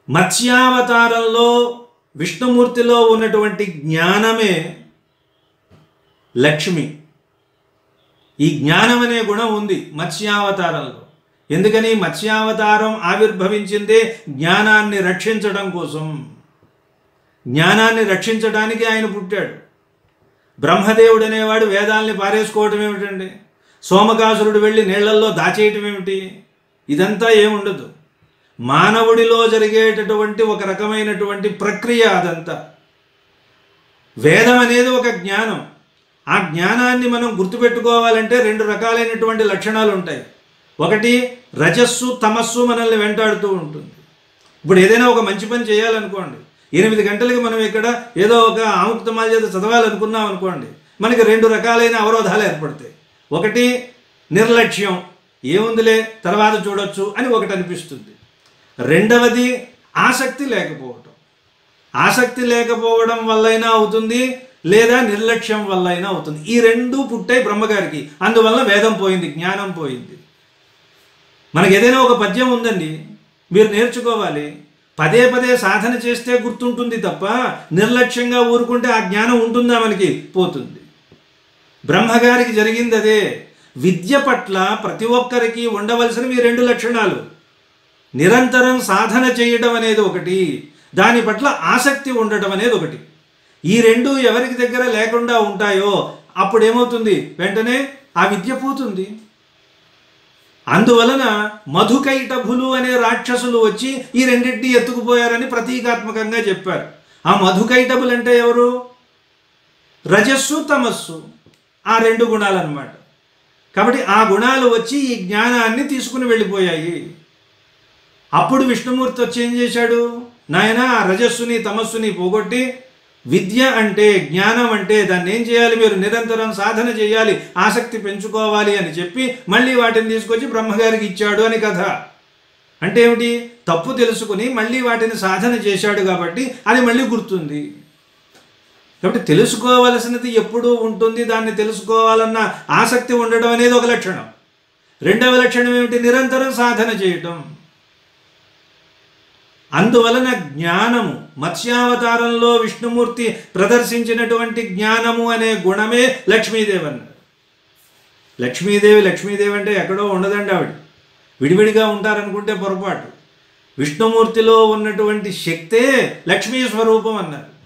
మత్స్యావతారంలో విష్ణుమూర్తిలో ఉన్నటువంటి జ్ఞానమే లక్ష్మి ఈ జ్ఞానం అనే గుణం ఉంది మత్స్యావతారంలో ఎందుకని మత్స్యావతారం ఆవిర్భవించిందే జ్ఞానాన్ని రక్షించడం కోసం జ్ఞానాన్ని రక్షించడానికి ఆయన పుట్టాడు బ్రహ్మదేవుడు అనేవాడు వేదాల్ని పారేసుకోవటం ఏమిటండి సోమకాసురుడు వెళ్ళి నీళ్లల్లో దాచేయటం ఏమిటి ఇదంతా ఏముండదు మానవుడిలో జరిగేటటువంటి ఒక రకమైనటువంటి ప్రక్రియ అదంతా వేదం అనేది ఒక జ్ఞానం ఆ జ్ఞానాన్ని మనం గుర్తుపెట్టుకోవాలంటే రెండు రకాలైనటువంటి లక్షణాలు ఉంటాయి ఒకటి రజస్సు తమస్సు మనల్ని వెంటాడుతూ ఉంటుంది ఇప్పుడు ఏదైనా ఒక మంచి పని చేయాలనుకోండి ఎనిమిది గంటలకి మనం ఇక్కడ ఏదో ఒక ఆముక్తమాల చేత చదవాలనుకున్నాం అనుకోండి మనకి రెండు రకాలైన అవరోధాలు ఏర్పడతాయి ఒకటి నిర్లక్ష్యం ఏముందిలే తర్వాత చూడొచ్చు అని ఒకటి అనిపిస్తుంది రెండవది ఆసక్తి లేకపోవటం ఆసక్తి లేకపోవడం వల్లైనా అవుతుంది లేదా నిర్లక్ష్యం వల్ల అయినా అవుతుంది ఈ రెండు పుట్టాయి బ్రహ్మగారికి అందువల్ల వేదం పోయింది జ్ఞానం పోయింది మనకి ఏదైనా ఒక పద్యం ఉందండి మీరు నేర్చుకోవాలి పదే పదే సాధన చేస్తే గుర్తుంటుంది తప్ప నిర్లక్ష్యంగా ఊరుకుంటే ఆ జ్ఞానం ఉంటుందా మనకి పోతుంది బ్రహ్మగారికి జరిగింది అదే విద్య పట్ల ప్రతి ఒక్కరికి ఉండవలసినవి ఈ రెండు లక్షణాలు నిరంతరం సాధన చేయడం అనేది ఒకటి దాని పట్ల ఆసక్తి ఉండటం అనేది ఒకటి ఈ రెండు ఎవరికి దగ్గర లేకుండా ఉంటాయో అప్పుడు ఏమవుతుంది వెంటనే ఆ విద్య పోతుంది అందువలన మధుకైటభులు అనే రాక్షసులు వచ్చి ఈ రెండింటిని ఎత్తుకుపోయారని ప్రతీకాత్మకంగా చెప్పారు ఆ మధుకైటభులు అంటే ఎవరు రజస్సు తమస్సు ఆ రెండు గుణాలన్నమాట కాబట్టి ఆ గుణాలు వచ్చి ఈ జ్ఞానాన్ని తీసుకుని వెళ్ళిపోయాయి అప్పుడు విష్ణుమూర్తి వచ్చి ఏం చేశాడు నాయన ఆ రజస్సుని తమస్సుని పోగొట్టి విద్య అంటే జ్ఞానం అంటే దాన్ని ఏం చేయాలి మీరు నిరంతరం సాధన చేయాలి ఆసక్తి పెంచుకోవాలి అని చెప్పి మళ్ళీ వాటిని తీసుకొచ్చి బ్రహ్మగారికి ఇచ్చాడు అని కథ అంటే ఏమిటి తప్పు తెలుసుకుని మళ్ళీ వాటిని సాధన చేశాడు కాబట్టి అది మళ్ళీ గుర్తుంది కాబట్టి తెలుసుకోవలసినది ఎప్పుడూ ఉంటుంది దాన్ని తెలుసుకోవాలన్న ఆసక్తి ఉండడం అనేది ఒక లక్షణం రెండవ లక్షణం ఏమిటి నిరంతరం సాధన చేయటం అందువలన జ్ఞానము మత్స్యావతారంలో విష్ణుమూర్తి ప్రదర్శించినటువంటి జ్ఞానము అనే గుణమే లక్ష్మీదేవి అన్నారు లక్ష్మీదేవి లక్ష్మీదేవి అంటే ఎక్కడో ఉండదండి ఆవిడ విడివిడిగా ఉంటారనుకుంటే పొరపాటు విష్ణుమూర్తిలో ఉన్నటువంటి శక్తే లక్ష్మీ స్వరూపం అన్నారు